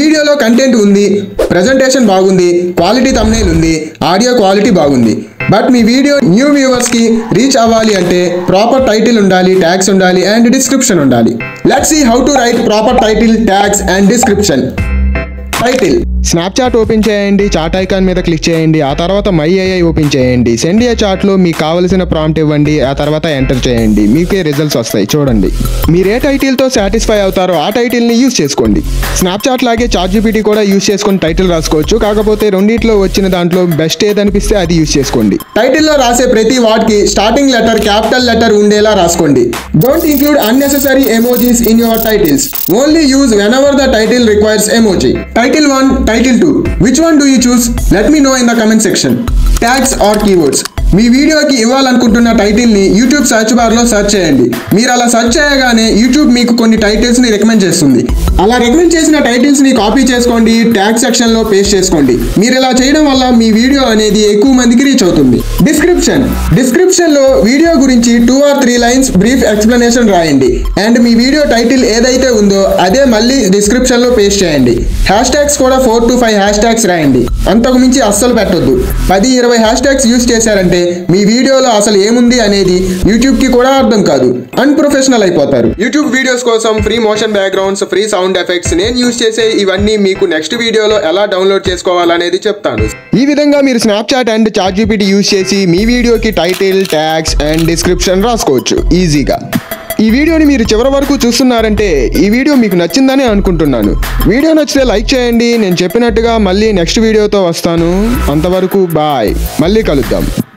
వీడియోలో కంటెంట్ ఉంది ప్రజెంటేషన్ బాగుంది క్వాలిటీ తమ్నేల్ ఉంది ఆడియో క్వాలిటీ బాగుంది బట్ మీ వీడియో న్యూ వ్యూవర్స్ కి రీచ్ అవ్వాలి అంటే ప్రాపర్ టైటిల్ ఉండాలి ట్యాగ్స్ ఉండాలి అండ్ డిస్క్రిప్షన్ ఉండాలి let's see how to write proper title tags and description title Snapchat open చేయండి చాట్ ఐకాన్ మీద క్లిక్ చేయండి ఆ తర్వాత మై ఏఐ ఓపెన్ చేయండి సెండ్ ఏ చాట్లో మీకు కావలసిన ప్రాంప్ట్ ఇవ్వండి ఆ తర్వాత ఎంటర్ చేయండి మీకే రిజల్ట్స్ వస్తాయి చూడండి మీరు ఏ టైటిల్తో సాటిస్ఫై అవుతారో ఆ టైటిల్ని యూస్ చేసుకోండి స్నాప్చాట్ లాగే చాట్ జీపీటీ కూడా యూస్ చేసుకొని టైటిల్ రాసుకోవచ్చు కాకపోతే రెండిట్లో వచ్చిన దాంట్లో బెస్ట్ ఏదనిపిస్తే అది యూస్ చేసుకోండి టైటిల్లో రాసే ప్రతి వాట్కి స్టార్టింగ్ లెటర్ క్యాపిటల్ లెటర్ ఉండేలా రాసుకోండి don't include unnecessary emojis in your titles only use whenever the title requires emoji title one title two which one do you choose let me know in the comment section tags or keywords మీ వీడియోకి ఇవ్వాలనుకుంటున్న టైటిల్ని YouTube search బార్లో search చేయండి మీరు అలా search చేయగానే YouTube మీకు కొన్ని టైటిల్స్ని రికమెండ్ చేస్తుంది అలా రికమెండ్ చేసిన టైటిల్స్ని కాపీ చేసుకోండి ట్యాగ్ సెక్షన్లో పేస్ట్ చేసుకోండి మీరు ఇలా చేయడం వల్ల మీ వీడియో అనేది ఎక్కువ మందికి రీచ్ అవుతుంది డిస్క్రిప్షన్ డిస్క్రిప్షన్లో వీడియో గురించి two or three lines brief explanation రాయండి అండ్ మీ వీడియో టైటిల్ ఏదైతే ఉందో అదే మళ్ళీ డిస్క్రిప్షన్లో పేస్ట్ చేయండి హ్యాష్ ట్యాగ్స్ కూడా four to five hashtags రాయండి అంతకు మించి అస్సలు పెట్టొద్దు పది ఇరవై హ్యాష్ ట్యాగ్స్ యూస్ చేశారంటే మీ వీడియోలో అసలు ఏముంది అనేది యూట్యూబ్ కి కూడా అర్థం కాదు అన్ప్రొఫెషనల్ అయిపోతారు యూట్యూబ్ వీడియోస్ కోసం free motion backgrounds free sound effects నేను యూస్ చేసే ఇవన్నీ మీకు నెక్స్ట్ వీడియోలో ఎలా డౌన్లోడ్ చేసుకోవాలనేది చెప్తాను ఈ విధంగా మీరు Snapchat and ChatGPT use చేసి మీ వీడియోకి టైటిల్ ట్యాగ్స్ అండ్ డిస్క్రిప్షన్ రాసుకోవచ్చు ఈజీగా ఈ వీడియోని మీరు చివరి వరకు చూస్తున్నారంటే ఈ వీడియో మీకు నచ్చిందని అనుకుంటున్నాను వీడియో నచ్చితే లైక్ చేయండి నేను చెప్పినట్టుగా మళ్ళీ నెక్స్ట్ వీడియోతో వస్తాను అంతవరకు బాయ్ మళ్ళీ కలుద్దాం